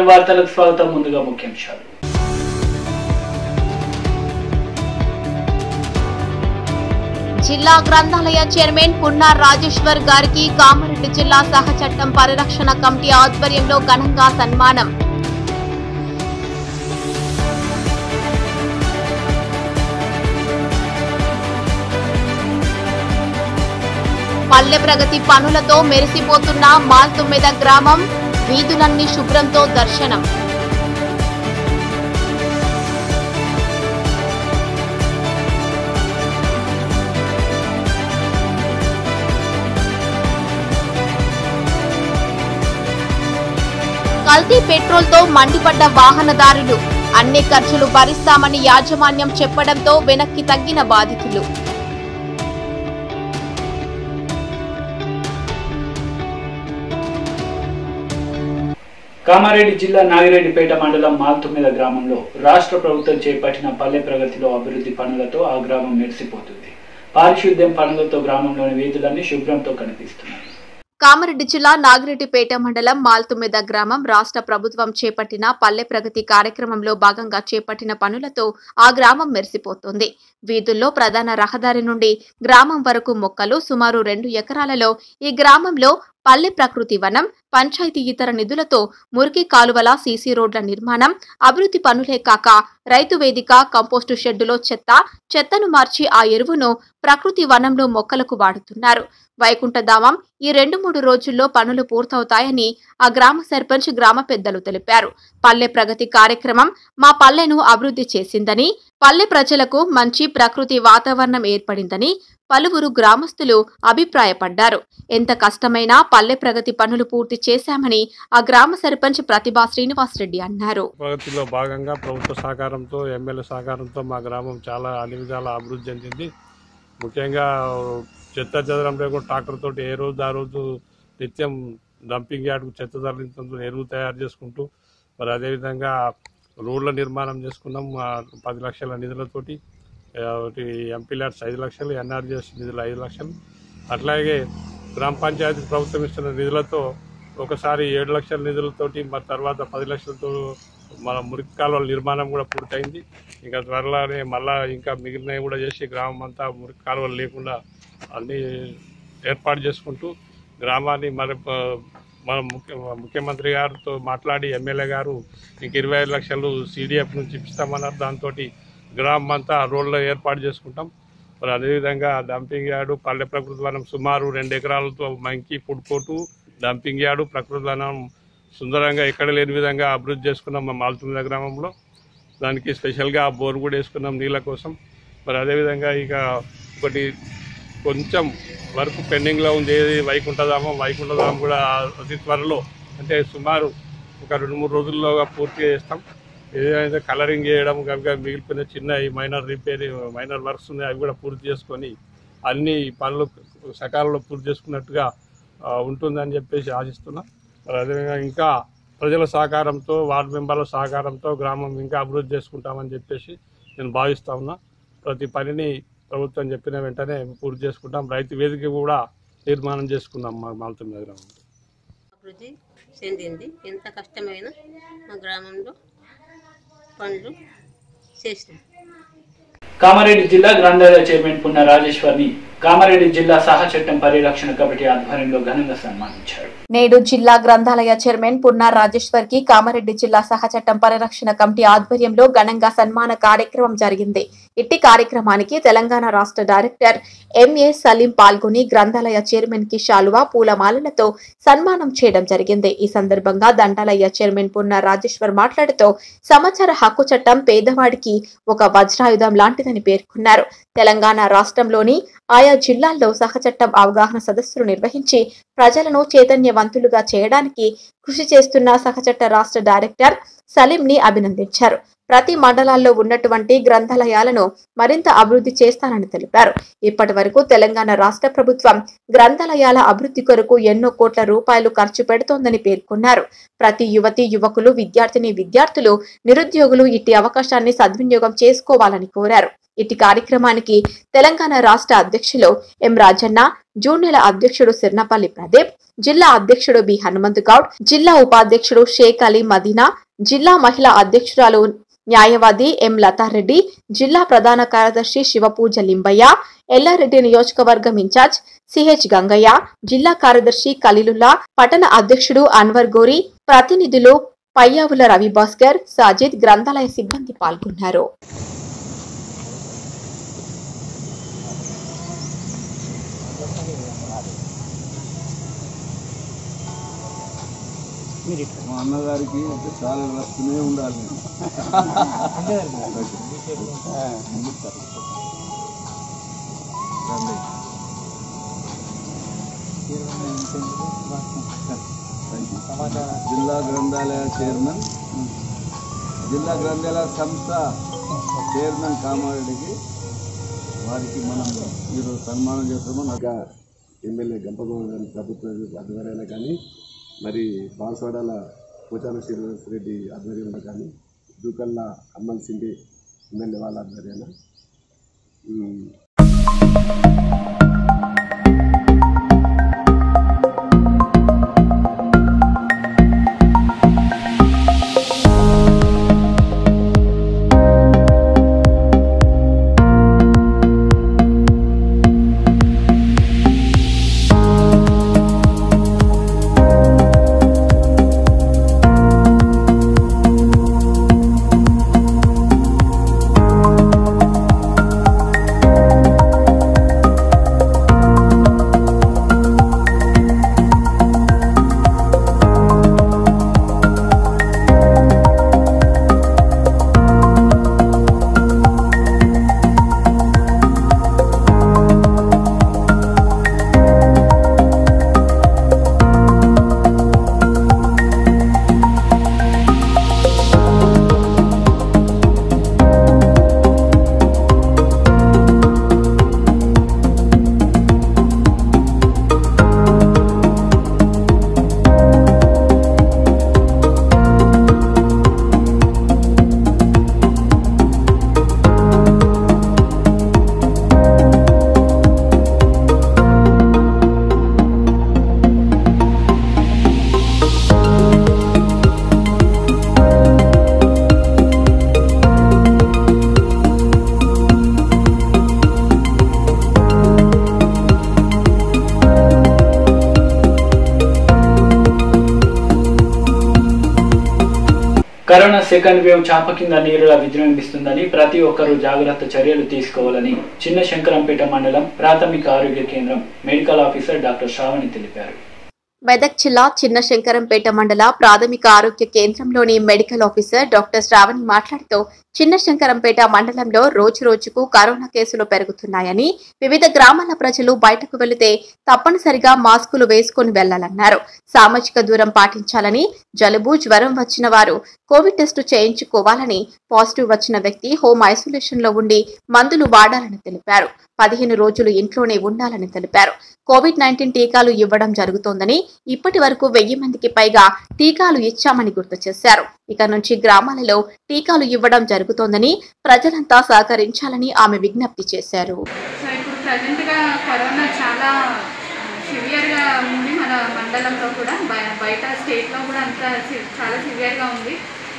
వార్తలకు స్వాగతం ముందుగా ముఖ్యాంశాలు జిల్లా గ్రంథాలయ చైర్మన్ పున్నార్ రాజేశ్వర్ గారికి కామారెడ్డి జిల్లా సహ చట్టం పరిరక్షణ కమిటీ ఆధ్వర్యంలో ఘనంగా సన్మానం పల్లె ప్రగతి పనులతో మెరిసిపోతున్న మాల్తుమ్మెద గ్రామం వీధులన్నీ శుభ్రంతో దర్శనం కల్తీ పెట్రోల్తో మండిపడ్డ వాహనదారులు అన్ని ఖర్చులు భరిస్తామని యాజమాన్యం చెప్పడంతో వెనక్కి తగ్గిన బాధితులు కామారెడ్డి జిల్లా నాగిరెడ్డిపేట మండలం మాల్తుమీద గ్రామంలో రాష్ట్ర ప్రభుత్వం చేపట్టిన పల్లె ప్రగతిలో అభివృద్ధి పనులతో ఆ గ్రామం మెరిసిపోతుంది పారిశుద్ధ్యం పనులతో గ్రామంలోని వీధులన్నీ శుభ్రంతో కనిపిస్తున్నాయి కామారెడ్డి జిల్లా నాగిరెడ్డిపేట మండలం మాల్తుమెద గ్రామం రాష్ట్ర ప్రభుత్వం చేపట్టిన పల్లె ప్రగతి కార్యక్రమంలో భాగంగా చేపట్టిన పనులతో ఆ గ్రామం మెరిసిపోతుంది వీధుల్లో ప్రధాన రహదారి నుండి గ్రామం వరకు మొక్కలు సుమారు రెండు ఎకరాలలో ఈ గ్రామంలో పల్లె ప్రకృతి వనం పంచాయతీ ఇతర నిధులతో మురికి కాలువల సీసీ రోడ్ల నిర్మాణం అభివృద్ధి పనులే కాక రైతు వేదిక కంపోస్టు షెడ్డులో చెత్త చెత్తను మార్చి ఆ ఎరువును ప్రకృతి వనంలో మొక్కలకు వాడుతున్నారు వైకుంఠధామం ఈ రెండు మూడు రోజుల్లో పనులు పూర్తవుతాయని ఆ గ్రామ సర్పంచ్ గ్రామ పెద్దలు తెలిపారు పల్లె ప్రగతి కార్యక్రమం మా పల్లెను అభివృద్ధి చేసిందని పల్లె ప్రజలకు మంచి ప్రకృతి వాతావరణం ఏర్పడిందని పలువురు గ్రామస్తులు అభిప్రాయపడ్డారు ఎంత కష్టమైనా పల్లె ప్రగతి పనులు పూర్తి చేశామని ఆ గ్రామ సర్పంచ్ ప్రతిభా శ్రీనివాసరెడ్డి అన్నారు ప్రగతిలో భాగంగా ప్రభుత్వ సహకారంతో ఎమ్మెల్యే సహకారంతో మా గ్రామం చాలా అన్ని విధాల అభివృద్ధి చెందింది ముఖ్యంగా చెత్త చెదరం లేకుండా ట్రాక్టర్ తోటి ఏ రోజు ఆ రోజు నిత్యం డంపింగ్ యార్డ్కు చెత్త తరలించడంతో ఎరువు తయారు చేసుకుంటూ మరి అదేవిధంగా రోడ్ల నిర్మాణం చేసుకున్నాం ఆ పది లక్షల నిధులతోటి ఆ, ఒకటి ఎంపీ ల్యాడ్స్ ఐదు లక్షలు ఎన్ఆర్జీఎస్ నిధులు ఐదు లక్షలు అట్లాగే గ్రామ పంచాయతీ ప్రభుత్వం ఇస్తున్న నిధులతో ఒకసారి ఏడు లక్షల నిధులతోటి మరి తర్వాత పది లక్షలతో మన మురికి కాలువల నిర్మాణం కూడా పూర్తయింది ఇంకా త్వరలోనే మళ్ళా ఇంకా మిగిలినవి కూడా చేసి గ్రామం అంతా మురికి కాలువలు లేకుండా అన్ని ఏర్పాటు చేసుకుంటూ గ్రామాన్ని మరి ప- మన ముఖ్య ముఖ్యమంత్రి గారితో మాట్లాడి ఎమ్మెల్యే గారు ఇంక ఇరవై ఐదు లక్షలు సీడీఎఫ్ నుంచి ఇస్తామన్నారు దాంతో గ్రామం అంతా రోడ్లు ఏర్పాటు చేసుకుంటాం మరి అదేవిధంగా డంపింగ్ యార్డు పల్లె ప్రకృతి వనం సుమారు రెండు ఎకరాలతో monkey food court dumping yard ప్రకృతి వనం సుందరంగా ఎక్కడ లేని విధంగా అభివృద్ధి చేసుకున్నాం మా మాల్తుమిద గ్రామంలో దానికి స్పెషల్గా బోర్ కూడా వేసుకున్నాం నీళ్ళ కోసం మరి అదేవిధంగా ఇక ఒకటి కొంచెం వరకు పెండింగ్లో ఉంది ఏది వైకుంఠధామం వైకుంఠధామం కూడా అతి త్వరలో అంటే సుమారు ఒక రెండు మూడు రోజుల్లోగా పూర్తిగా చేస్తాం ఏదైతే కలరింగ్ చేయడం కనుక మిగిలిపోయిన చిన్న ఈ మైనర్ రిపేర్ మైనర్ వర్క్స్ ఉన్నాయి అవి కూడా పూర్తి చేసుకొని అన్ని పనులు సకాలంలో పూర్తి చేసుకున్నట్టుగా ఆ, ఉంటుందని చెప్పేసి ఆశిస్తున్నాం మరి అదేవిధంగా ఇంకా ప్రజల సహకారంతో వార్డు మెంబర్ల సహకారంతో గ్రామం ఇంకా అభివృద్ధి చేసుకుంటామని చెప్పేసి నేను భావిస్తా ఉన్నా ప్రతి పనిని ప్రభుత్వం చెప్పిన వెంటనే పూర్తి చేసుకుంటాం రైతు వేదిక కూడా నిర్మాణం చేసుకున్నాం మా మాల్తున్న గ్రామంలో అభివృద్ధి చెందింది ఎంత కష్టమైనా మా గ్రామంలో పనులు చేసినాం కామారెడ్డి జిల్లా గ్రంథాలయ చైర్మన్ పున్న రాజేశ్వర్ని కామారెడ్డి జిల్లా సహ చట్టం పరిరక్షణ కమిటీ ఆధ్వర్యంలో ఘనంగా సన్మానించారు నేడు జిల్లా గ్రంథాలయ చైర్మన్ పున్నార్ రాజేశ్వర్ కి కామారెడ్డి జిల్లా సహచట్టం పరిరక్షణ కమిటీ ఆధ్వర్యంలో ఘనంగా సన్మాన కార్యక్రమం జరిగింది ఇట్టి కార్యక్రమానికి తెలంగాణ రాష్ట్ర డైరెక్టర్ ఎంఏ సలీం పాల్గొని గ్రంథాలయ చైర్మన్ కి శాలువా పూలమాలలతో సన్మానం చేయడం జరిగింది ఈ సందర్భంగా దండాలయ చైర్మన్ పున్నార్ రాజేశ్వర్ మాట్లాడుతూ సమాచార హక్కు చట్టం పేదవాడికి ఒక వజ్రాయుధం లాంటిదని పేర్కొన్నారు తెలంగాణ రాష్ట్రంలోని ఆయా జిల్లాల్లో సహచట్టం అవగాహన సదస్సులు నిర్వహించి ప్రజలను చైతన్యవంతులుగా చేయడానికి కృషి చేస్తున్న సహచట్ట రాష్ట్ర డైరెక్టర్ సలీం ని అభినందించారు ప్రతి మండలాల్లో ఉన్నటువంటి గ్రంథాలయాలను మరింత అభివృద్ధి చేస్తానని తెలిపారు ఇప్పటి వరకు తెలంగాణ రాష్ట్ర ప్రభుత్వం గ్రంథాలయాల అభివృద్ధి కొరకు ఎన్నో కోట్ల రూపాయలు ఖర్చు పెడుతోందని పేర్కొన్నారు ప్రతి యువతి యువకులు విద్యార్థిని విద్యార్థులు నిరుద్యోగులు ఇట్టి అవకాశాన్ని సద్వినియోగం చేసుకోవాలని కోరారు ఇటు కార్యక్రమానికి తెలంగాణ రాష్ట్ర అధ్యక్షులు ఎం రాజన్న జూనియర్ అధ్యక్షుడు సిర్నపల్లి ప్రదీప్ జిల్లా అధ్యక్షుడు బి హనుమంత్ గౌడ్ జిల్లా ఉపాధ్యక్షుడు షేక్ అలీ మదీనా జిల్లా మహిళా అధ్యక్షురాలు న్యాయవాది ఎం లతారెడ్డి జిల్లా ప్రధాన కార్యదర్శి శివపూజ లింబయ్య ఎల్లారెడ్డి నియోజకవర్గం ఇన్ఛార్జ్ సిహెచ్ గంగయ్య జిల్లా కార్యదర్శి ఖలీలుల్లా పట్టణ అధ్యక్షుడు అన్వర్ గోరి ప్రతినిధులు పయ్యావుల రవి భాస్కర్ సాజిద్ గ్రంథాలయ సిబ్బంది పాల్గొన్నారు మా అన్నగారికి అంటే చాలా వస్తూనే ఉండాలి రండి. జిల్లా గ్రంథాలయ చైర్మన్ జిల్లా గ్రంథాలయ సంస్థ చైర్మన్ కామారెడ్డికి వారికి మనం ఈరోజు సన్మానం చేస్తున్నాం ఇంకా ఎమ్మెల్యే గంపగౌడ గారి ప్రభుత్వ ఆధ్వర్యాలు కానీ మరి బాన్స్వాడల పోచాన శ్రీనివాస్ రెడ్డి ఆధ్వర్యంలో కానీ దూకల్ల అమ్మల్ సిండి ఎమ్మెల్యే వాళ్ళ ఆధ్వర్యాన ఉమ్, కరోనా సెకండ్ వేవ్ చాప కింద నీరులా విజృంభిస్తుందని ప్రతి ఒక్కరూ జాగ్రత్త చర్యలు తీసుకోవాలని చిన్న శంకరంపేట మండలం ప్రాథమిక ఆరోగ్య కేంద్రం మెడికల్ ఆఫీసర్ డాక్టర్ శ్రావణి తెలిపారు మెదక్ జిల్లా చిన్న శంకరంపేట మండల ప్రాథమిక ఆరోగ్య కేంద్రంలోని మెడికల్ ఆఫీసర్ డాక్టర్ శ్రావణి మాట్లాడుతూ చిన్న శంకరంపేట మండలంలో రోజు రోజుకు కరోనా కేసులు పెరుగుతున్నాయని వివిధ గ్రామాల ప్రజలు బయటకు వెళితే తప్పనిసరిగా మాస్కులు వేసుకుని వెళ్లాలన్నారు సామాజిక దూరం పాటించాలని జలుబు జ్వరం వచ్చిన వారు కోవిడ్ టెస్టు చేయించుకోవాలని పాజిటివ్ వచ్చిన వ్యక్తి హోమ్ ఐసోలేషన్ లో ఉండి మందులు వాడాలని తెలిపారు పదిహేను రోజులు ఇంట్లోనే ఉండాలని తెలిపారు కోవిడ్ నైన్టీన్ టీకాలు ఇవ్వడం జరుగుతోందని ఇప్పటి వరకు వెయ్యి మందికి పైగా టీకాలు ఇచ్చామని గుర్తు చేశారు ఇక నుంచి గ్రామాలలో టీకాలు ఇవ్వడం జరుగుతోందని ప్రజలంతా సహకరించాలని ఆమె విజ్ఞప్తి చేశారు సో ఇప్పుడు ప్రజెంట్గా కరోనా చాలా సివియర్గా ఉంది మన మండలంలో కూడా బయ- బయట స్టేట్లో కూడా అంత సి- చాలా సివియర్గా ఉంది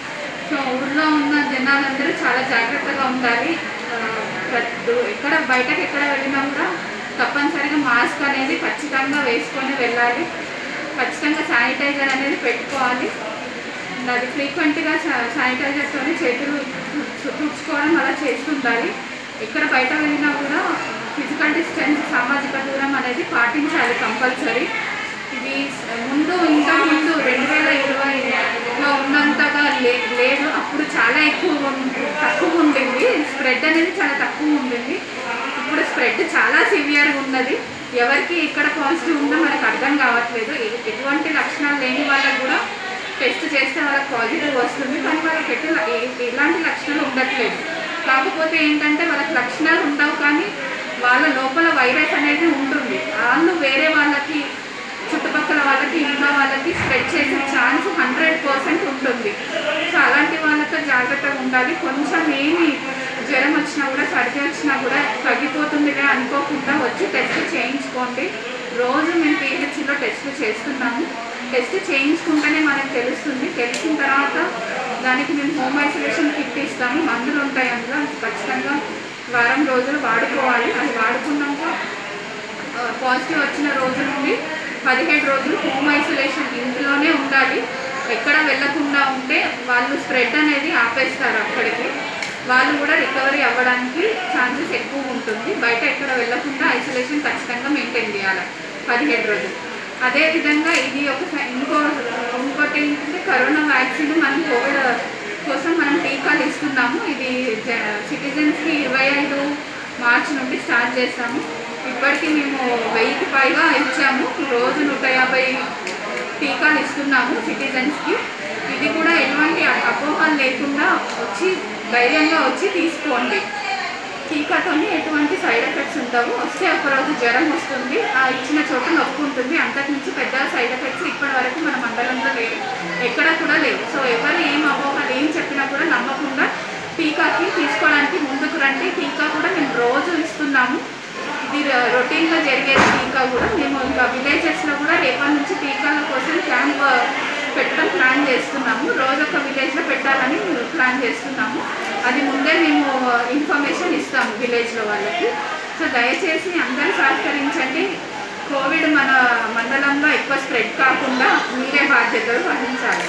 సో ఊళ్ళో ఉన్న జనాలందరూ చాలా జాగ్రత్తగా ఉండాలి ఆ, ప్రతి ఎక్కడ బయటకు ఎక్కడ వెళ్ళినా కూడా తప్పనిసరిగా మాస్క్ అనేది ఖచ్చితంగా వేసుకొని వెళ్ళాలి ఖచ్చితంగా శానిటైజర్ అనేది పెట్టుకోవాలి అండ్ అది ఫ్రీక్వెంట్గా శానిటైజర్తో చేతులు తుడుచు- తుడుచుకోవడం అలా చేస్తుండాలి ఎక్కడ బయట వెళ్ళినా కూడా ఫిజికల్ డిస్టెన్స్ సామాజిక దూరం అనేది పాటించాలి కంపల్సరీ ఇది ముందు ఇంకా ముందు రెండు వేల ఇరవైలో ఉన్నంతగా లే లేదు అప్పుడు చాలా ఎక్కువ ఉం- తక్కువ ఉండింది స్ప్రెడ్ అనేది చాలా తక్కువ ఉండింది ఇప్పుడు స్ప్రెడ్ చాలా సివియర్గా ఉన్నది ఎవరికి ఇక్కడ పాజిటివ్ ఉందో మనకు అర్థం కావట్లేదు ఎ- ఎటువంటి లక్షణాలు లేని వాళ్ళకు కూడా టెస్ట్ చేస్తే వాళ్ళకి పాజిటివ్ వస్తుంది కానీ వాళ్ళకి ఎటు ఏ- ఎలాంటి లక్షణాలు ఉండట్లేదు కాకపోతే ఏంటంటే వాళ్ళకి లక్షణాలు ఉండవు కానీ వాళ్ళ లోపల వైరస్ అనేది ఉంటుంది వాళ్ళు వేరే వాళ్ళకి చుట్టుపక్కల వాళ్ళకి ఇంట్లో వాళ్ళకి స్ప్రెడ్ చేసే ఛాన్స్ హండ్రెడ్ పర్సెంట్ ఉంటుంది సో అలాంటి వాళ్ళతో జాగ్రత్తగా ఉండాలి కొంచెం ఏమి జ్వరం వచ్చినా కూడా సర్ది వచ్చినా కూడా తగ్గిపోతుందిలే అనుకోకుండా వచ్చి టెస్ట్ చేయించుకోండి రోజు మేము పిహెచ్సిలో టెస్ట్ చేస్తున్నాము టెస్ట్ చేయించుకుంటేనే మనకు తెలుస్తుంది తెలిసిన తర్వాత దానికి మేము హోమ్ ఐసోలేషన్ కిట్ ఇస్తాము మందులు ఉంటాయి అందులో ఖచ్చితంగా వారం రోజులు వాడుకోవాలి అది వాడుకున్నాక పాజిటివ్ వచ్చిన రోజు నుండి పదిహేడు రోజులు హోమ్ ఐసోలేషన్ ఇంట్లోనే ఉండాలి ఎక్కడ వెళ్ళకుండా ఉంటే వాళ్ళు స్ప్రెడ్ అనేది ఆపేస్తారు అక్కడికి వాళ్ళు కూడా రికవరీ అవ్వడానికి ఛాన్సెస్ ఎక్కువ ఉంటుంది బయట ఎక్కడ వెళ్ళకుండా ఐసోలేషన్ ఖచ్చితంగా మెయింటైన్ చేయాలి పదిహేడు రోజులు అదేవిధంగా ఇది ఒక స- ఇంకో ఇంకోటి ఏంటంటే కరోనా వ్యాక్సిన్ మనం కోవిడ్ కోసం మనం టీకాలు ఇస్తున్నాము ఇది సిటిజన్స్కి ఇరవై ఐదు మార్చి నుండి స్టార్ట్ చేస్తాము ఇప్పటికీ మేము వెయ్యికి పైగా ఇచ్చాము రోజు నూట యాభై టీకాలు ఇస్తున్నాము సిటిజన్స్కి ఇది కూడా ఎటువంటి అపోహలు లేకుండా వచ్చి ధైర్యంగా వచ్చి తీసుకోండి టీకాతోని ఎటువంటి సైడ్ ఎఫెక్ట్స్ ఉండవు వస్తే ఒకరోజు జ్వరం వస్తుంది ఆ ఇచ్చిన చోట నొప్పి ఉంటుంది అంతకుమించి పెద్ద సైడ్ ఎఫెక్ట్స్ ఇప్పటి వరకు మన మండలంలో లేవు ఎక్కడ కూడా లేవు సో ఎవరు ఏం అపోహలు ఏం చెప్పినా కూడా నమ్మకుండా టీకాకి తీసుకోవడానికి ముందుకు రండి టీకా కూడా మేము రోజు ఇస్తున్నాము ఇది రొ- రొటీన్గా జరిగేది టీకా కూడా మేము ఇంకా విలేజెస్లో కూడా రేపటి నుంచి టీకాల కోసం క్యాంప్ పెట్టడం ప్లాన్ చేస్తున్నాము రోజు ఒక విలేజ్లో పెట్టాలని ప్లాన్ చేస్తున్నాము అది ముందే మేము ఇన్ఫర్మేషన్ ఇస్తాము విలేజ్లో వాళ్ళకి సో దయచేసి అందరూ సహకరించండి కోవిడ్ మన మండలంలో ఎక్కువ స్ప్రెడ్ కాకుండా మీరే బాధ్యతలు వహించాలి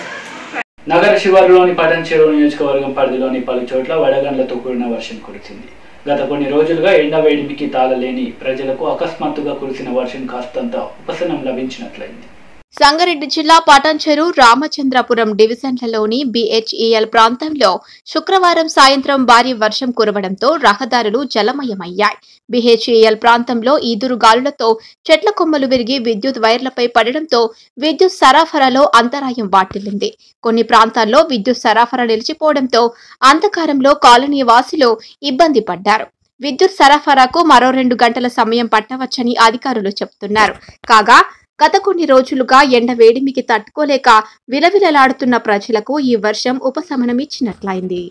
నగర శివారులోని పటన్ చెరువు నియోజకవర్గం పరిధిలోని పలు చోట్ల వడగండ్లతో కూడిన వర్షం కురిసింది గత కొన్ని రోజులుగా ఎండ వేడిమికి తాళలేని ప్రజలకు అకస్మాత్తుగా కురిసిన వర్షం కాస్తంత ఉపశమనం లభించినట్లయింది సంగారెడ్డి జిల్లా పటాన్చెరు రామచంద్రపురం డివిజన్లలోని బిహెచ్ఈఎల్ ప్రాంతంలో శుక్రవారం సాయంత్రం భారీ వర్షం కురవడంతో రహదారులు జలమయమయ్యాయి బిహెచ్ఈఎల్ ప్రాంతంలో ఈదురు గాలులతో చెట్ల కొమ్మలు విరిగి విద్యుత్ వైర్లపై పడడంతో విద్యుత్ సరఫరాలో అంతరాయం వాటిల్లింది కొన్ని ప్రాంతాల్లో విద్యుత్ సరఫరా నిలిచిపోవడంతో అంధకారంలో కాలనీ వాసులు ఇబ్బంది పడ్డారు విద్యుత్ సరఫరాకు మరో రెండు గంటల సమయం పట్టవచ్చని అధికారులు చెబుతున్నారు కాగా గత కొన్ని రోజులుగా ఎండ వేడిమికి తట్టుకోలేక విలవిలలాడుతున్న ప్రజలకు ఈ వర్షం ఉపశమనమిచ్చినట్లయింది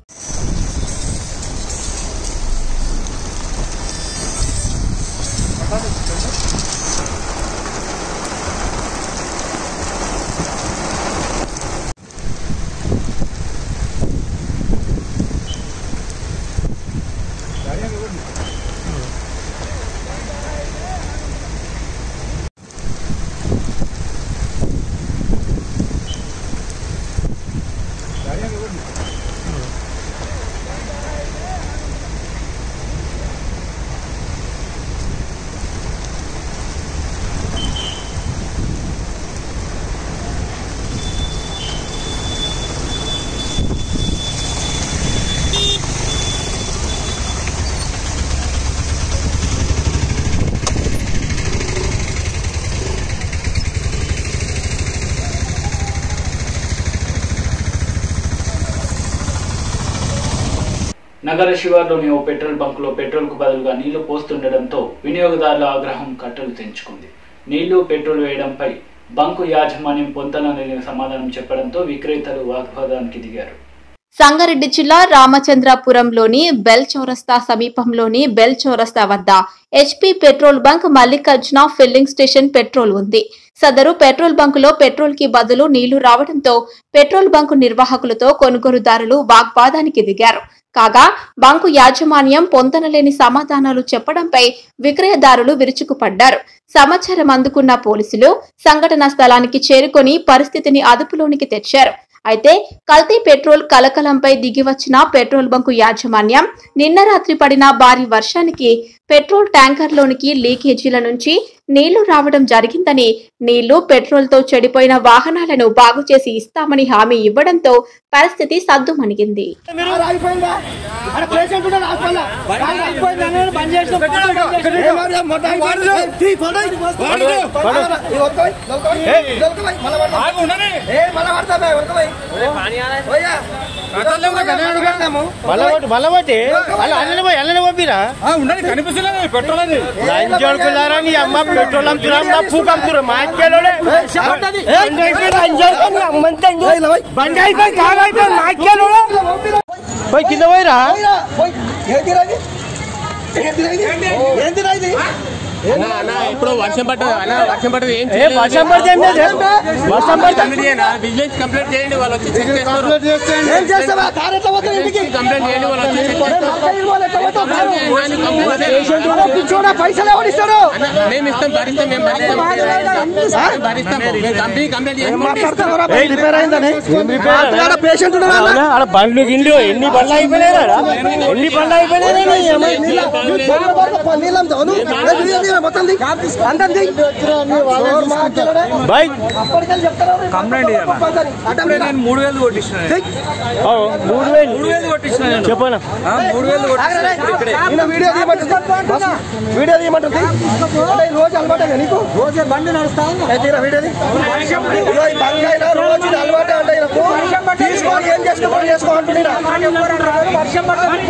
నగర శివార్లోని ఓ పెట్రోల్ బంకులో పెట్రోల్కు బదులుగా నీళ్లు పోస్తుండటంతో వినియోగదారుల ఆగ్రహం కట్టలు తెంచుకుంది నీళ్లు పెట్రోల్ వేయడంపై బంకు యాజమాన్యం పొంతనలేని సమాధానం చెప్పడంతో విక్రేతలు వాగ్వాదానికి దిగారు సంగారెడ్డి జిల్లా రామచంద్రాపురంలోని బెల్ చౌరస్తా సమీపంలోని బెల్ చౌరస్తా వద్ద HP petrol bunk Mallikarjuna filling station petrol ఉంది సదరు పెట్రోల్ బంకులో పెట్రోల్ కి బదులు నీళ్లు రావడంతో పెట్రోల్ బంకు నిర్వాహకులతో కొనుగోలుదారులు వాగ్వాదానికి దిగారు కాగా బంకు యాజమాన్యం పొందనలేని సమాధానాలు చెప్పడంపై విక్రయదారులు విరుచుకుపడ్డారు సమాచారం అందుకున్న పోలీసులు సంఘటన స్థలానికి చేరుకొని పరిస్థితిని అదుపులోనికి తెచ్చారు అయితే కల్తీ పెట్రోల్ కలకలంపై దిగివచ్చిన పెట్రోల్ బంకు యాజమాన్యం నిన్న రాత్రి పడిన భారీ వర్షానికి పెట్రోల్ ట్యాంకర్లోనికి లీకేజీల నుంచి నీళ్లు రావడం జరిగిందని నీళ్లు పెట్రోల్తో చెడిపోయిన వాహనాలను బాగు చేసి ఇస్తామని హామీ ఇవ్వడంతో పరిస్థితి సద్దుమణిగింది అయిపోయిందా అక్కడ పేషెంట్ ఉన్నాడు హాస్పిటల్ కాలు అయిపోయింది అనేది బంద్ చేసిన మళ్ళబట్టి వాళ్ళు అన్నని పోయి అన్నని పంపిరా ఉండని కనిపిస్తలేదు పెట్రోల్ అది లంచోడుకున్నారా నీ అమ్మ పెట్రోల్ అమ్ముతురా నా పూక అమ్ముతురా మా ఇంట్లో బండి అయిపోయి కాలు అయిపోయి మా పోయి కింద పోయిరా పోయిరా, పోయి. ఏంటి రా ఇది? ఏంటి రా ఇది? ఏంటి రా ఇది? ఇప్పుడు వర్షం పట్టదు అన్న వర్షం పట్టదు ఏం ఏ వర్షం పడితే ఏం లేదు వర్షం పడితే బిజినెస్ కంప్లీట్ చేయండి వాళ్ళు వచ్చి చెక్ చేస్తారు ఏం చేస్తావా కారు ఎట్లా పోతావు ఇంటికి కంప్లైంట్ చేయండి వాళ్ళు వచ్చి చెక్ ఏ మక్కయ్య వాళ్ళు ఎట్లా పోతావు కారు? చేస్తారు అరే పిచ్చోడా, పైసలు ఎవడిస్తాడు మేము ఇస్తాం భరిస్తాం మేము భరిస్తాం మేము భరిస్తాం మేము కంపెనీ కంప్లైంట్ ఏం చేస్తాం మాట్లాడతావురా? బండి రిపేర్ అయిందని ఆడ పేషెంట్ ఉన్నాడా అన్న? ఆడ బండ్లు గిండ్లు ఎన్ని బండ్లు అయిపోయినాయి ఎన్ని బండ్లు అయిపోయినాయి నీళ్ళం తోను మొత్తం ది. అందరం ది. ఎవరు మాట్లాడరా? బైక్ అప్పటికెళ్ళి చెప్తారా? అడ్డం రా. మూడు వేలు కొట్టించిన ది. మూడు వేలు మూడు వేలు కొట్టించిన నేను చెప్పనా ఆ, మూడు వేలు ఆగరా కొట్టించిన రే. ఈయన వీడియో తీయమంటుంది బస్. వీడియో తీయమంటుంది అంటే ఈ రోజు అలవాటే నీకు రోజే బండి నడుస్తా తీరా వీడియో తీ. ఇదిగో ఈ బంగాయిలో రోజు ఇది అలవాటే అంటే ఈయనకు. తీసుకొని ఏం చేసుకోమని చేసుకో అంటున్నా వర్షం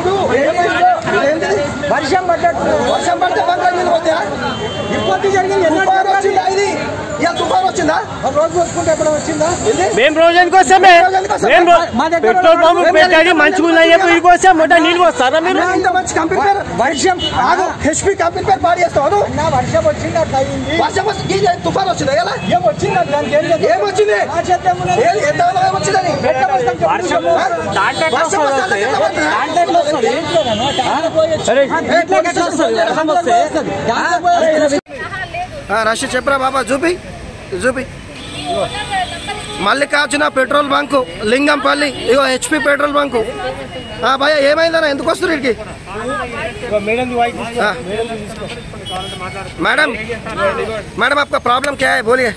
వర్షం పడ్డట్టు వర్షం పడితే బంగారు నీళ్ళు పోతాయా ఇబ్బంది జరిగింది తుఫాను వచ్చిందా ఇది ఇక తుఫాను వచ్చిందా రోజు వస్తుంటే ఎప్పుడు వచ్చిందా ఇది మేము రోజానికి వస్తామే మేము పెట్రోల్ పంప్ పెట్టాలి మంచిగా ఉన్నాయి చెప్పి ఇక్కడికి వస్తే మొట్ట నీళ్ళు వస్తారా మీరు ఇంత మంచి కంపెనీ పేరు వర్షం ఆగు హెచ్పి కంపెనీ పేరు పాడి చేస్తావు నా వర్షం వచ్చింది అట్లా అయింది వర్షం వచ్చి ఈ తుఫాన్ వచ్చిందా ఎలా ఏం వచ్చింది ఏం వచ్చింది ఏం- ఎంత ఏం వచ్చిందని వర్షం రష్ చెప్పరా బాబా చూపి చూపి మల్లికార్జున పెట్రోల్ బంకు లింగంపల్లి ఇగో హెచ్పి పెట్రోల్ బంకు ఆ భయ ఏమైందన్నా ఎందుకు వస్తారు ఇక్కడికి हाँ। मैडम मैडम आपका प्रॉब्लम क्या है बोलिए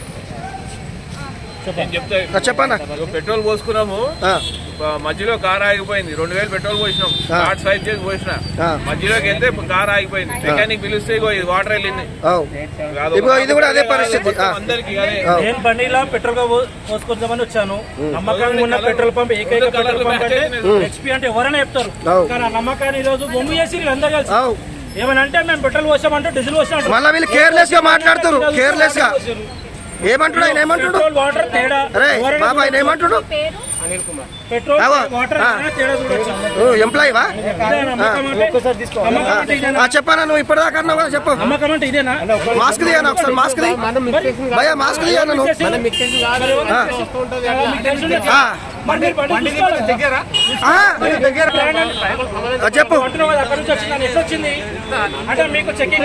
हाँ, చెప్పన్నా పెట్రోల్ పోసుకున్నాము ఆ, ఆ, మధ్యలో కార్ ఆగిపోయింది రెండు వేలు పెట్రోల్ పోసినాం ఆ. కార్డ్ స్వైప్ చేసి పోసిన ఆ. మధ్యలోకి వెళ్తే కార్ ఆగిపోయింది మెకానిక్ పిలిస్తే ఇగో ఇది వాటర్ వెళ్ళింది అవు. ఇదిగో ఇది కూడా అదే పరిస్థితి ఆ, అందరికి అదే అవు. నేను బండిలో పెట్రోల్ గా పో- పోసుకొద్దామని వచ్చాను నమ్మకంగా ఉన్న పెట్రోల్ పంప్ ఏకైక పెట్రోల్ పంప్ అంటే హెచ్పి అంటే ఎవరైనా చెప్తారు అవు. కానీ ఆ నమ్మకాన్ని ఈ రోజు బొమ్మ చేసి అందరు కలిసి అవు. ఏమని అంటే మేము పెట్రోల్ పోసామంటే డీజిల్ పోసామంటారు మళ్ళా వీళ్ళు కేర్లెస్ గా మాట్లాడుతారు కేర్లెస్ గా ఏమంటుడు ఆయన ఏమంటుడు పెట్రోల్ వాటర్ తేడా అరే ఎవరైనా బాబా ఆయన ఏమంటుడు పెట్రోల్ అవ్వ. వాటర్ ఆ. ఏమైనా తేడా చూడొచ్చు ఎంప్లాయీవా ఇదే నమ్మకం అంటే నమ్మకం అంటే ఇదేనా? చెప్పనా నువ్వు ఇప్పటిదాకా అన్నావు కదా చెప్పు నమ్మకం అంటే ఇదేనా మాస్క్ తీయనా ఒకసారి మాస్క్ తీ భయ మాస్క్ తీయనా నువ్వు ఆ. ఆ. మరి మీరు బండి తీసుకోవాలా? ఆ. ఆ, చెప్పు అంటున్నావు కదా, అక్కడ నుంచి వచ్చిందని ఎట్లా వచ్చింది అంటే మీకు చెకింగ్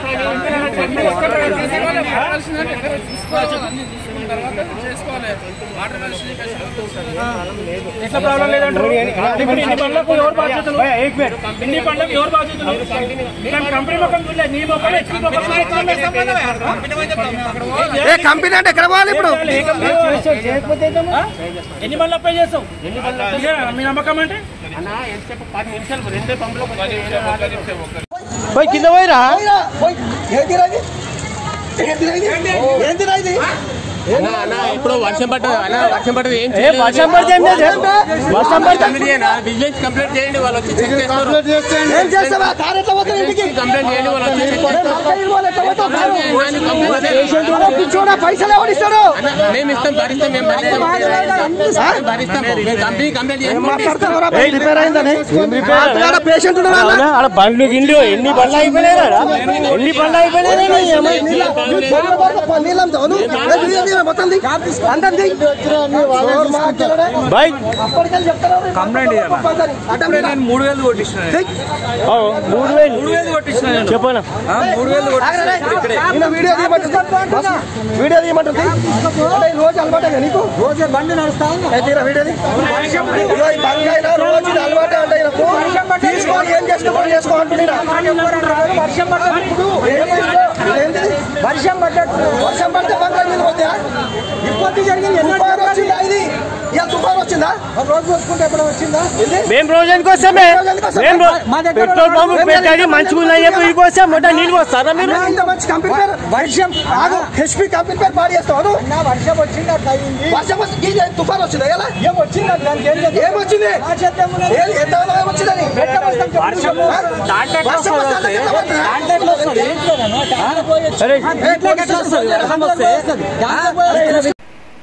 ఎట్లా ప్రాబ్లం లేదంటారు ఇప్పుడు ఇన్ని పనులకు ఎవరు బాధ్యతలు ఇన్ని పనులకు ఎవరు బాధ్యతలు మేము కంపెనీ మొక్కం చూడలేదు నీ మొక్కం హెచ్పి మొక్కం ఏ కంపెనీ అంటే ఎక్కడ పోవాలి ఇప్పుడు ఆ? ఎన్ని పనులు అప్లై చేస్తావు ఇదే మీ నమ్మకం అంటే పోయి కింద పోయిరా పోయిరా, పోయి. ఏంటి రా ఇది? ఏంటి రా ఇది? ఏంటి రా ఇది? ఇప్పుడు వర్షం పట్టదు అన్న వర్షం పట్టదు ఏం ఏ వర్షం పడితే ఏం లేదు వర్షం పడితే బిజినెస్ కంప్లీట్ చేయండి వాళ్ళు వచ్చి చెక్ చేస్తారు ఏం చేస్తావా కారు ఎట్లా పోతావు ఇంటికి కంప్లైంట్ చేయండి వాళ్ళు వచ్చి చెక్ ఏ మక్కయ్య వాళ్ళు ఎట్లా పోతావు కారు? చేస్తారు అరే పిచ్చోడా, పైసలు ఎవడిస్తాడు మేము ఇస్తాం భరిస్తాం మేము భరిస్తాం భరిస్తాం మేము కంపెనీ కంప్లైంట్ ఏం చేస్తాం మాట్లాడతావురా? బండి రిపేర్ అయిందని ఆడ పేషెంట్ ఉన్నాడా ఆడ బండ్లు గిండ్లు ఎన్ని బండ్లు అయిపోయినాయి ఎన్ని బండ్లు అయిపోయినాయి నీళ్ళం తోను ఏ వీడియో తీయరా మొత్తం ది. అందరం ది. ఎవరు మాట్లాడరా? బైక్ అప్పటికెళ్ళి చెప్తారా? కంప్లైంట్ అడ్డం రా. నేను మూడు వేలు కొట్టించిన ది. మూడు వేలు మూడు వేలు కొట్టించిన నేను చెప్పనా ఆ, మూడు వేలు ఆగరా రే. కొట్టించిన ఈయన వీడియో తీయమంటుంది బస్. వీడియో తీయమంటుంది అంటే ఈ రోజు అలవాటే నీకు రోజే బండి నడుస్తా తీరా వీడియో తీ. ఇదిగో ఈ బంగాయిలో రోజు ఇది అలవాటే అంటే ఈయనకు. తీసుకొని ఏం చేసుకోమని చేసుకో అంటున్నా వర్షం పడ్డప్పుడు వర్షం పడ్డట్టు వర్షం పడితే బంగారు నీళ్ళు పోతాయా ఇబ్బంది జరిగింది తుఫాను వచ్చిందా ఇది ఇక తుఫాను వచ్చిందా రోజు వస్తుంటే ఎప్పుడు వచ్చిందా ఇది మేము రోజానికి వస్తామే మేము పెట్రోల్ పంప్ పెట్టాలి మంచిగా ఉన్నాయి చెప్పి ఇక్కడికి వస్తే మొట్ట నీళ్ళు వస్తారా మీరు ఇంత మంచి కంపెనీ పేరు వర్షం ఆగు హెచ్పి కంపెనీ పేరు పాడి చేస్తావు నా వర్షం వచ్చింది అట్లా అయింది వర్షం వచ్చి ఈ తుఫాన్ వచ్చిందా ఎలా ఏం వచ్చింది ఏం వచ్చింది ఏం- ఎంత ఏం వచ్చిందని వర్షం వర్షం వస్తే ఎట్లా పడుతుందా? అరే ఏ, పోలీసులు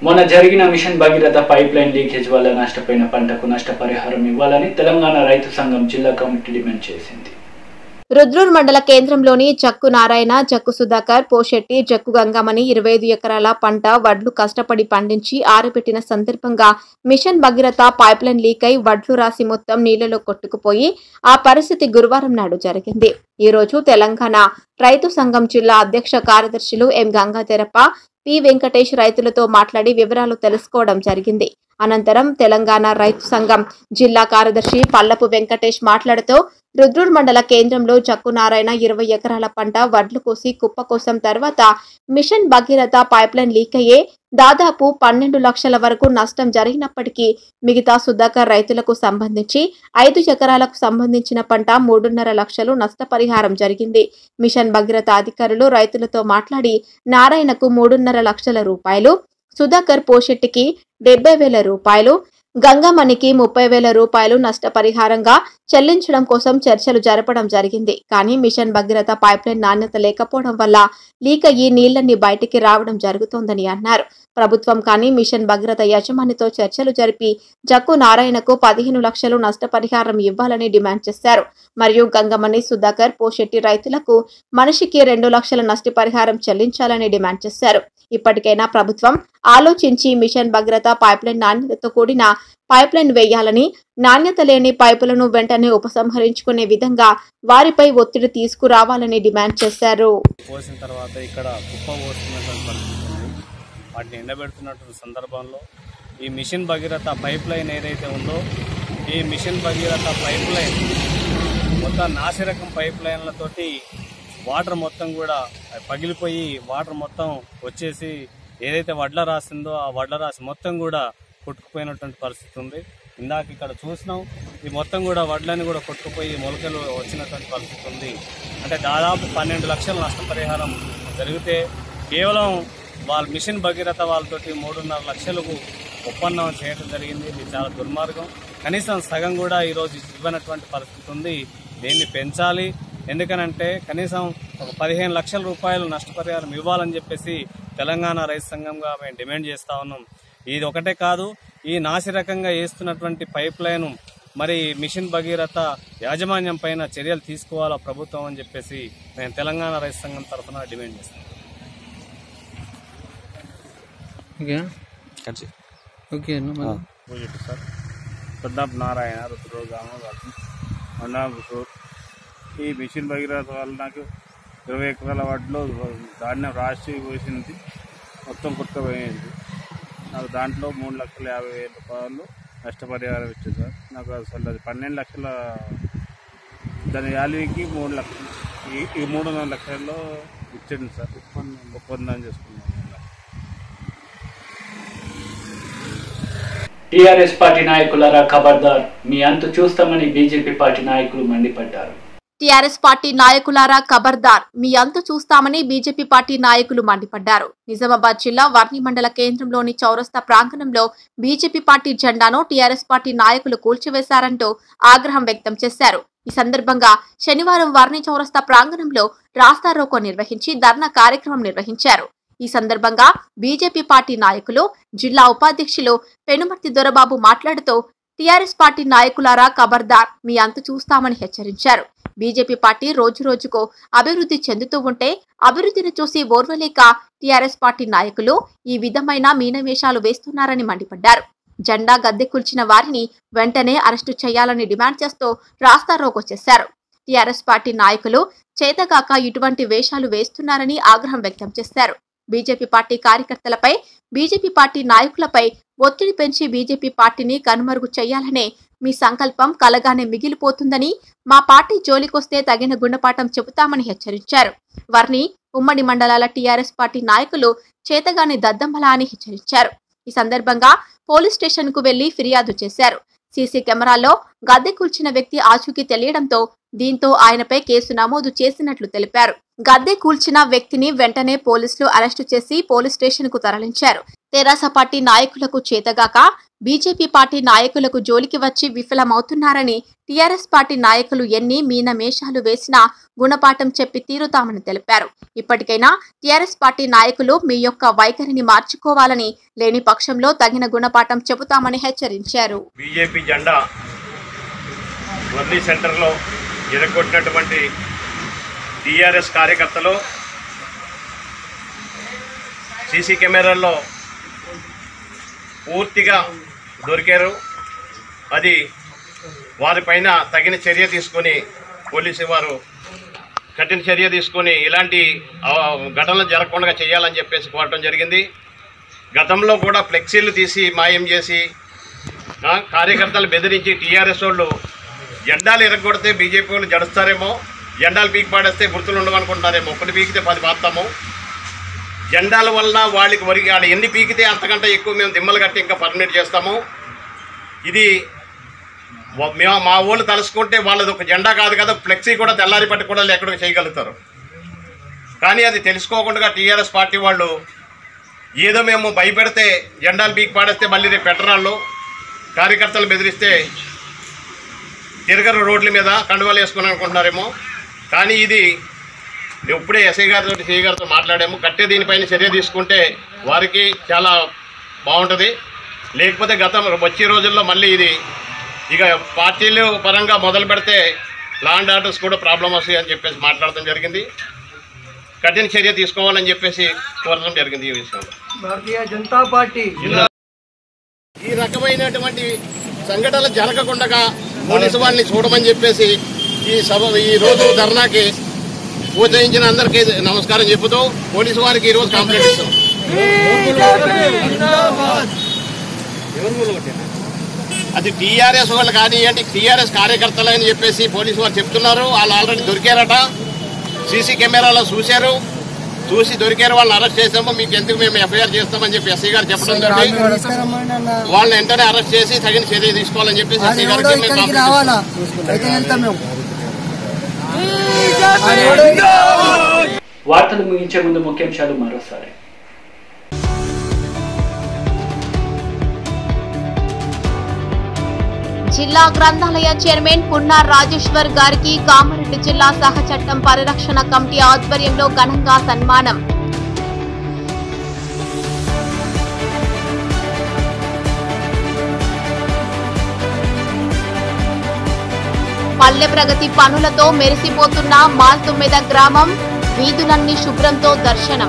మొన్న జరిగిన mission Bhagiratha pipeline leakage వల్ల నష్టపోయిన పంటకు నష్టపరిహారం ఇవ్వాలని తెలంగాణ రైతు సంఘం జిల్లా కమిటీ డిమాండ్ చేసింది రుద్రూర్ మండల కేంద్రంలోని జక్కు నారాయణ జక్కు సుధాకర్ పోషెట్టి జక్కు గంగమని ఇరవై ఐదు ఎకరాల పంట వడ్లు కష్టపడి పండించి ఆరబెట్టిన సందర్భంగా మిషన్ భగీరథ పైప్లైన్ లీక్ అయి వడ్లు రాసి మొత్తం నీళ్లలో కొట్టుకుపోయి ఆ పరిస్థితి గురువారం నాడు జరిగింది ఈ రోజు తెలంగాణ రైతు సంఘం జిల్లా అధ్యక్ష కార్యదర్శులు ఎం గంగాధరప్ప పి వెంకటేష్ రైతులతో మాట్లాడి వివరాలు తెలుసుకోవడం జరిగింది అనంతరం తెలంగాణ రైతు సంఘం జిల్లా కార్యదర్శి పల్లపు వెంకటేష్ మాట్లాడుతూ రుద్రూర్ మండల కేంద్రంలో జక్కు నారాయణ ఇరవై ఎకరాల పంట వడ్లు కోసి కుప్ప కోసం తర్వాత మిషన్ భగీరథ పైప్లైన్ లీక్ అయ్యే దాదాపు పన్నెండు లక్షల వరకు నష్టం జరిగినప్పటికీ మిగతా సుధాకర్ రైతులకు సంబంధించి ఐదు ఎకరాలకు సంబంధించిన పంట మూడున్నర లక్షలు నష్టపరిహారం జరిగింది మిషన్ భగీరథ అధికారులు రైతులతో మాట్లాడి నారాయణకు మూడున్నర లక్షల రూపాయలు సుధాకర్ పోషెట్టికి డెబ్బై వేల రూపాయలు గంగమణికి ముప్పై వేల రూపాయలు నష్టపరిహారంగా చెల్లించడం కోసం చర్చలు జరపడం జరిగింది కానీ మిషన్ భగీరథ పైప్లైన్ నాణ్యత లేకపోవడం వల్ల లీక్ అయ్యి నీళ్లన్నీ బయటికి రావడం జరుగుతోందని అన్నారు ప్రభుత్వం కానీ మిషన్ భగీరథ యజమానితో చర్చలు జరిపి జక్కు నారాయణకు పదిహేను లక్షలు నష్టపరిహారం ఇవ్వాలని డిమాండ్ చేశారు మరియు గంగమణి సుధాకర్ పోషెట్టి రైతులకు మనిషికి రెండు లక్షల నష్టపరిహారం చెల్లించాలని డిమాండ్ చేశారు ఇప్పటికైనా ప్రభుత్వం ఆలోచించి మిషన్ భగీరథ పైప్లైన్ నాణ్యతతో కూడిన పైప్లైన్ వేయాలని నాణ్యత లేని పైపులను వెంటనే ఉపసంహరించుకునే విధంగా వారిపై ఒత్తిడి తీసుకురావాలని డిమాండ్ చేశారు పోసిన తర్వాత ఇక్కడ కుప్ప పోస్తున్నటువంటి పరిస్థితి ఉంది వాటిని ఎండబెడుతున్నటువంటి సందర్భంలో ఈ మిషన్ భగీరథ పైప్ లైన్ ఏదైతే ఉందో ఈ మిషన్ భగీరథ పైప్ లైన్ మొత్తం నాసిరకం పైప్ లైన్లతోటి వాటర్ మొత్తం కూడా పగిలిపోయి వాటర్ మొత్తం వచ్చేసి ఏదైతే వడ్ల రాసిందో ఆ వడ్ల రాసి మొత్తం కూడా కొట్టుకుపోయినటువంటి పరిస్థితి ఉంది ఇందాక ఇక్కడ చూసినాం ఈ మొత్తం కూడా వడ్లని కూడా కొట్టుకుపోయి మొలకలు వచ్చినటువంటి పరిస్థితి ఉంది అంటే దాదాపు పన్నెండు లక్షల నష్టపరిహారం జరిగితే కేవలం వాళ్ళ మిషన్ భగీరథ వాళ్ళతోటి మూడున్నర లక్షలకు ఒప్పందం చేయడం జరిగింది ఇది చాలా దుర్మార్గం కనీసం సగం కూడా ఈరోజు ఇవ్వనటువంటి పరిస్థితి ఉంది దీన్ని పెంచాలి ఎందుకనంటే కనీసం ఒక పదిహేను లక్షల రూపాయలు నష్టపరిహారం ఇవ్వాలని చెప్పేసి తెలంగాణ రైతు సంఘంగా మేము డిమాండ్ చేస్తా ఉన్నాం ఇది ఒకటే కాదు ఈ నాసిరకంగా వేస్తున్నటువంటి పైప్ లైన్ మరి మిషన్ భగీరథ యాజమాన్యం పైన చర్యలు తీసుకోవాలా ప్రభుత్వం అని చెప్పేసి మేము తెలంగాణ రైతు సంఘం తరఫున డిమాండ్ చేస్తాం ఓకే పూజెట్టు సార్ పెద్దాపు నారాయణ రుద్రరావు గ్రామం మండలం ఈ మిషన్ భగీరథ వల్ల నాకు ఇరవై ఎకరాల వాటిలో ధాన్యం రాసి పోసింది మొత్తం కుట్టుకుపోయింది నాకు దాంట్లో మూడు లక్షల యాభై వేల రూపాయలు నష్టపరిహారం ఇచ్చింది సార్ నాకు అసలు అది పన్నెండు లక్షల దాని వాల్యూకి మూడు లక్షలు ఈ ఈ మూడున్నర లక్షల్లో ఇచ్చింది సార్ ఒప్పందం చేసుకున్నాం టీఆర్ఎస్ పార్టీ నాయకులారా ఖబర్దార్ మీ అంతు చూస్తామని బీజేపీ పార్టీ నాయకులు మండిపడ్డారు టీఆర్ఎస్ పార్టీ నాయకులారా ఖబర్దార్ మీ అంతు చూస్తామని బీజేపీ పార్టీ నాయకులు మండిపడ్డారు నిజామాబాద్ జిల్లా వర్ణి మండల కేంద్రంలోని చౌరస్తా ప్రాంగణంలో బీజేపీ పార్టీ జెండాను టీఆర్ఎస్ పార్టీ నాయకులు కూల్చివేశారంటూ ఆగ్రహం వ్యక్తం చేశారు ఈ సందర్భంగా శనివారం వర్ణి చౌరస్తా ప్రాంగణంలో రాస్తారోకో నిర్వహించి ధర్నా కార్యక్రమం నిర్వహించారు ఈ సందర్భంగా బీజేపీ పార్టీ నాయకులు జిల్లా ఉపాధ్యక్షులు పెనుమర్తి దొరబాబు మాట్లాడుతూ టీఆర్ఎస్ పార్టీ నాయకులారా ఖబర్దార్ మీ అంతు చూస్తామని హెచ్చరించారు బీజేపీ పార్టీ రోజు రోజుకు అభివృద్ధి చెందుతూ ఉంటే అభివృద్ధిని చూసి ఓర్వలేక టీఆర్ఎస్ పార్టీ నాయకులు ఈ విధమైన మీనవేషాలు వేస్తున్నారని మండిపడ్డారు జెండా గద్దె కూల్చిన వారిని వెంటనే అరెస్టు చేయాలని డిమాండ్ చేస్తూ రాస్తారోకో చేశారు టీఆర్ఎస్ పార్టీ నాయకులు చేతగాక ఇటువంటి వేషాలు వేస్తున్నారని ఆగ్రహం వ్యక్తం చేశారు బీజేపీ పార్టీ కార్యకర్తలపై బీజేపీ పార్టీ నాయకులపై ఒత్తిడి పెంచి బీజేపీ పార్టీని కనుమరుగు చేయాలనే మీ సంకల్పం కలగానే మిగిలిపోతుందని మా పార్టీ జోలికొస్తే తగిన గుణపాఠం చెబుతామని హెచ్చరించారు వర్ని ఉమ్మడి మండలాల టీఆర్ఎస్ పార్టీ నాయకులు చేతగాని దద్దమ్మలా అని హెచ్చరించారు ఈ సందర్భంగా పోలీస్ స్టేషన్ కు వెళ్లి ఫిర్యాదు చేశారు సీసీ కెమెరాల్లో గద్దె కూల్చిన వ్యక్తి ఆచూకీ తెలియడంతో దీంతో ఆయనపై కేసు నమోదు చేసినట్లు తెలిపారు గద్దె కూల్చిన వ్యక్తిని వెంటనే పోలీసులు అరెస్టు చేసి పోలీస్ స్టేషన్ కు తరలించారు తెరాస పార్టీ నాయకులకు చేతగాక బీజేపీ పార్టీ నాయకులకు జోలికి వచ్చి విఫలమవుతున్నారని టీఆర్ఎస్ పార్టీ నాయకులు ఎన్ని మీనమేషాలు వేసినా గుణపాఠం చెప్పి తీరుతామని తెలిపారు ఇప్పటికైనా టీఆర్ఎస్ పార్టీ నాయకులు మీ యొక్క వైఖరిని మార్చుకోవాలని లేని పక్షంలో తగిన గుణపాఠం చెబుతామని హెచ్చరించారు బీజేపీ జెండా వర్లీ సెంటర్లో ఎరగొట్టినటువంటి టీఆర్ఎస్ కార్యకర్తలు సీసీ కెమెరాల్లో పూర్తిగా దొరికారు అది వారిపైన తగిన చర్య తీసుకొని పోలీసు వారు కఠిన చర్య తీసుకొని ఇలాంటి ఆ, ఘటనలు జరగకుండా చేయాలని చెప్పేసి కోరటం జరిగింది గతంలో కూడా ఫ్లెక్సీలు తీసి మాయం చేసి ఆ, కార్యకర్తలు బెదిరించి టీఆర్ఎస్ వాళ్ళు జెండాలు ఎరగొడితే బీజేపీ వాళ్ళు జడుస్తారేమో జెండాలు పీకి పాడేస్తే గుర్తులు ఉండవనుకుంటున్నారేమో ఒకటి పీకితే పది పాతాము జెండాల వలన వాళ్ళకి వరి వాళ్ళు ఎన్ని పీకితే అంతకంటే ఎక్కువ మేము దిమ్మలు కట్టి ఇంకా పర్మిట్ చేస్తాము ఇది వ- మేము మా ఊళ్ళు తలుసుకుంటే వాళ్ళది ఒక జెండా కాదు కదా ఫ్లెక్సీ కూడా తెల్లారి పట్టి కూడా ఎక్కడికి చేయగలుగుతారు కానీ అది తెలుసుకోకుండా టీఆర్ఎస్ పార్టీ వాళ్ళు ఏదో మేము భయపెడితే జెండాలు పీకి పాడేస్తే మళ్ళీ రేపు పెట్టరాళ్ళు కార్యకర్తలు బెదిరిస్తే తిరగరు రోడ్ల మీద కండువాలు వేసుకుని అనుకుంటున్నారేమో కానీ ఇది ఇప్పుడే ఎస్ఐ గారితో సిఐ గారితో మాట్లాడాము కట్టే దీనిపైన చర్య తీసుకుంటే వారికి చాలా బాగుంటుంది లేకపోతే గతం వచ్చే రోజుల్లో మళ్ళీ ఇది ఇక పార్టీలు పరంగా మొదలు పెడితే లా అండ్ ఆర్డర్స్ కూడా ప్రాబ్లం వస్తాయి అని చెప్పేసి మాట్లాడటం జరిగింది కఠిన చర్య తీసుకోవాలని చెప్పేసి కోరడం జరిగింది ఈ విషయంలో భారతీయ జనతా పార్టీ ఈ రకమైనటువంటి సంఘటనలు జరగకుండా పోలీసు వారిని చూడమని చెప్పేసి ఈ సభ ఈ రోజు ధర్నాకి ఉదయించిన అందరికీ నమస్కారం చెబుతూ పోలీసు వారికి ఈ రోజు కంప్లైంట్ ఇస్తాం అది టీఆర్ఎస్ వాళ్ళు కానివ్వండి టీఆర్ఎస్ కార్యకర్తలు అని చెప్పేసి పోలీసు వారు చెప్తున్నారు వాళ్ళు ఆల్రెడీ దొరికారట సీసీ కెమెరాలో చూశారు చూసి దొరికారు వాళ్ళని అరెస్ట్ చేసాము మీకు ఎందుకు మేము ఎఫ్ఐఆర్ చేస్తామని చెప్పి ఎస్ఐ గారు చెప్పడం జరిగింది వాళ్ళని వెంటనే అరెస్ట్ చేసి తగిన చర్య తీసుకోవాలని చెప్పేసి ఎస్ఐ గారికి మేము ఇక్కడికి కంప్లైంట్ రావాలా అయితే వెళ్తాం మేము వార్తలు ముగించే ముందు ముఖ్యాంశాలు మరోసారి జిల్లా గ్రంథాలయ చైర్మన్ పున్నార్ రాజేశ్వర్ గారికి కామారెడ్డి జిల్లా సహచట్టం పరిరక్షణ కమిటీ ఆధ్వర్యంలో ఘనంగా సన్మానం పల్లె ప్రగతి పనులతో మెరిసిపోతున్న మాల్తుమ్మెద గ్రామం వీధులన్నీ శుభ్రంతో దర్శనం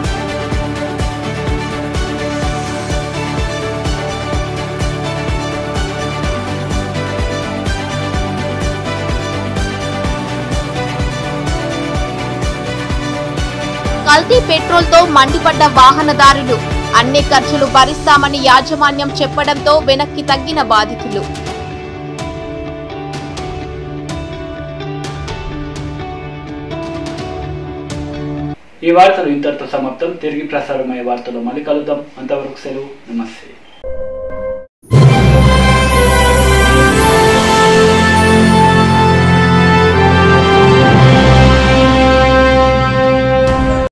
కల్తీ పెట్రోల్తో మండిపడ్డ వాహనదారులు అన్ని ఖర్చులు భరిస్తామని యాజమాన్యం చెప్పడంతో వెనక్కి తగ్గిన బాధితులు ఈ వార్తలు ఇంతటితో సమాప్తం తిరిగి ప్రసారమయ్యే వార్తలు మళ్ళీ కలుద్దాం అంతవరకు సెలవు నమస్తే